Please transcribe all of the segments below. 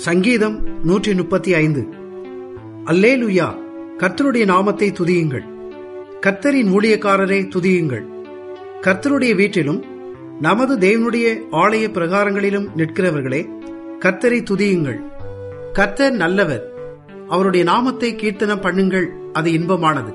சங்கீதம் நூற்றி முப்பத்தி ஐந்து அல்லேலுயா கர்த்தருடைய நாமத்தை துதியுங்கள் கர்த்தரின் ஊழியக்காரரை துதியுங்கள் கர்த்தருடைய வீட்டிலும் நமது தேவனுடைய ஆலய பிரகாரங்களிலும் நிற்கிறவர்களே கர்த்தரை துதியுங்கள் கர்த்தர் நல்லவர் அவருடைய நாமத்தை கீர்த்தனம் பண்ணுங்கள் அது இன்பமானது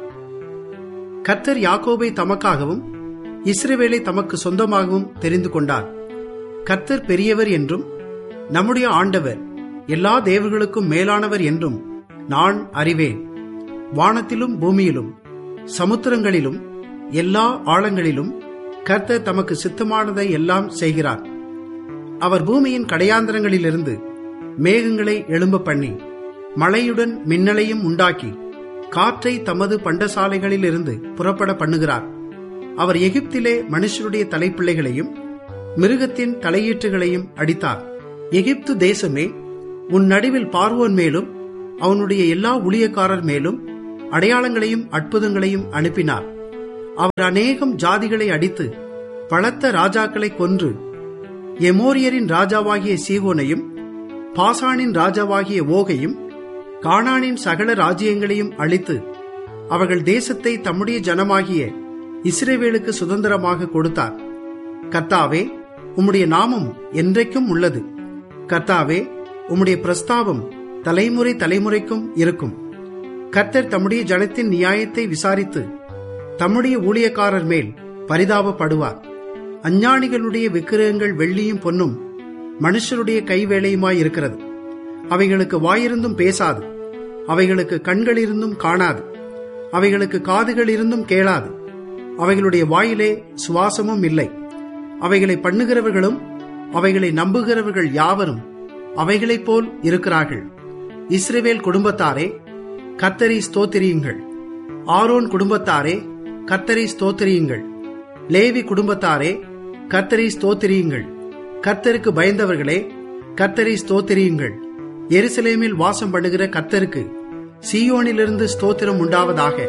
கர்த்தர் யாக்கோபை தமக்காகவும் இஸ்ரவேலை தமக்கு சொந்தமாகவும் தெரிந்து கொண்டார் கர்த்தர் பெரியவர் என்றும் நம்முடைய ஆண்டவர் எல்லா தேவர்களுக்கும் மேலானவர் என்றும் நான் அறிவேன் வானத்திலும் பூமியிலும் சமுத்திரங்களிலும் எல்லா ஆழங்களிலும் கர்த்தர் தமக்கு சித்தமானதை எல்லாம் செய்கிறார் அவர் பூமியின் கடையாந்தரங்களிலிருந்து மேகங்களை எழும்ப பண்ணி மழையுடன் மின்னலையும் உண்டாக்கி காற்றை தமது பண்டசாலைகளிலிருந்து புறப்பட பண்ணுகிறார் அவர் எகிப்திலே மனுஷருடைய தலைப்பிள்ளைகளையும் மிருகத்தின் தலையீற்றுகளையும் அடித்தார் எகிப்து தேசமே உன் நடுவில் பார்வோன் மேலும் அவனுடைய எல்லா ஊழியக்காரர் மேலும் அடையாளங்களையும் அற்புதங்களையும் அனுப்பினார் அவர் அநேகம் ஜாதிகளை அடித்து பலத்த ராஜாக்களை கொன்று எமோரியரின் ராஜாவாகிய சீகோனையும் பாசானின் ராஜாவாகிய ஓகையும் கானானின் சகல ராஜ்யங்களையும் அழித்து அவர்கள் தேசத்தை தம்முடைய ஜனமாகிய இஸ்ரேவேலுக்கு சுதந்திரமாக கொடுத்தார் கர்த்தாவே உம்முடைய நாமம் என்றைக்கும் உள்ளது கர்த்தாவே உம்முடைய பிரஸ்தாபம் தலைமுறை தலைமுறைக்கும் இருக்கும் கர்த்தர் தம்முடைய ஜனத்தின் நியாயத்தை விசாரித்து தம்முடைய ஊழியக்காரர் மேல் பரிதாபப்படுவார் அஞ்ஞானிகளுடைய விக்கிரகங்கள் வெள்ளியும் பொன்னும் மனுஷருடைய கைவேலையுமாய் இருக்கிறது அவைகளுக்கு வாயிருந்தும் பேசாது அவைகளுக்கு கண்கள் இருந்தும் காணாது அவைகளுக்கு காதுகள் இருந்தும் கேளாது அவைகளுடைய வாயிலே சுவாசமும் இல்லை அவைகளை பண்ணுகிறவர்களும் அவைகளை நம்புகிறவர்கள் யாவரும் அவைகளைப் போல் இருக்கிறார்கள் இஸ்ரேவேல் குடும்பத்தாரே கத்தரி ஸ்தோத்திரியுங்கள் ஆரோன் குடும்பத்தாரே கத்தரி ஸ்தோத்திரியுங்கள் லேவி குடும்பத்தாரே கத்தரி ஸ்தோத்திரியுங்கள் கர்த்தருக்கு பயந்தவர்களே கர்த்தரை ஸ்தோத்திரியுங்கள் எருசலேமில் வாசம் பண்ணுகிற கர்த்தருக்கு சீயோனிலிருந்து ஸ்தோத்திரம் உண்டாவதாக